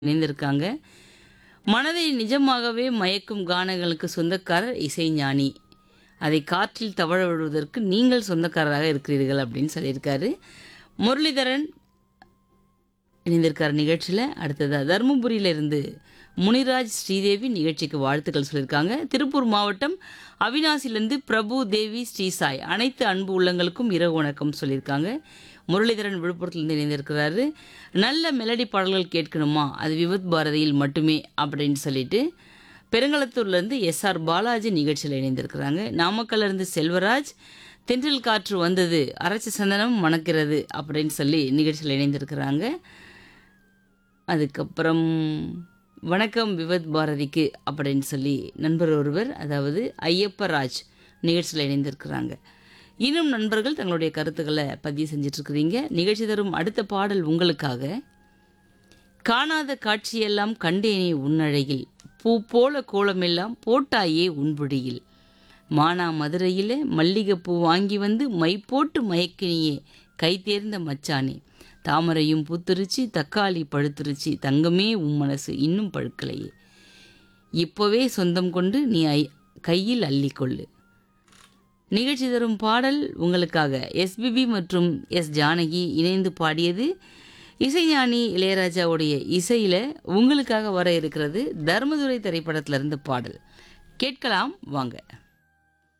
இணைந்திருக்காங்க மனதை நிஜமாகவே மயக்கும் கானங்களுக்கு சொந்தக்காரர் இசைஞானி அதை காற்றில் தவழ விடுவதற்கு நீங்கள் சொந்தக்காரராக இருக்கிறீர்கள் அப்படின்னு சொல்லியிருக்காரு முரளிதரன் இணைந்திருக்கார் நிகழ்ச்சியில் அடுத்ததாக தருமபுரியிலிருந்து முனிராஜ் ஸ்ரீதேவி நிகழ்ச்சிக்கு வாழ்த்துக்கள் சொல்லியிருக்காங்க திருப்பூர் மாவட்டம் அவினாசிலேருந்து பிரபு தேவி ஸ்ரீசாய் அனைத்து அன்பு உள்ளங்களுக்கும் இரவு வணக்கம் சொல்லியிருக்காங்க முரளிதரன் விழுப்புரத்துலேருந்து இணைந்திருக்கிறாரு நல்ல மெலடி பாடல்கள் கேட்கணுமா அது விவத் பாரதியில் மட்டுமே அப்படின்னு சொல்லிட்டு பெருங்களத்தூர்லேருந்து எஸ்ஆர் பாலாஜி நிகழ்ச்சியில் இணைந்திருக்கிறாங்க நாமக்கல்லேருந்து செல்வராஜ் தென்றல் காற்று வந்தது அரைச்ச சந்தனம் மணக்கிறது அப்படின்னு சொல்லி நிகழ்ச்சியில் இணைந்திருக்கிறாங்க அதுக்கப்புறம் வணக்கம் விவத் பாரதிக்கு அப்படின்னு சொல்லி நண்பர் ஒருவர் அதாவது ஐயப்பராஜ் நிகழ்ச்சியில் இணைந்திருக்கிறாங்க இன்னும் நண்பர்கள் தங்களுடைய கருத்துக்களை பதிவு செஞ்சிட்ருக்கிறீங்க நிகழ்ச்சி தரும் அடுத்த பாடல் உங்களுக்காக காணாத காட்சியெல்லாம் கண்டேனே உன்னழகில் பூ போல கோலமெல்லாம் போட்டாயே உன்பொடியில் மானா மதுரையிலே மல்லிகைப்பூ வாங்கி வந்து மை போட்டு மயக்கினியே கை தேர்ந்த மச்சானே தாமரையும் பூத்துருச்சு தக்காளி பழுத்துருச்சு தங்கமே உன் மனசு இன்னும் பழுக்கலையே இப்போவே சொந்தம் கொண்டு நீ ஐ கையில் அள்ளிக்கொள்ளு நிகழ்ச்சி தரும் பாடல் உங்களுக்காக எஸ்பிபி மற்றும் எஸ் ஜானகி இணைந்து பாடியது இசைஞானி இளையராஜாவுடைய இசையில் உங்களுக்காக வர இருக்கிறது தர்மதுரை திரைப்படத்திலிருந்து பாடல் கேட்கலாம் வாங்க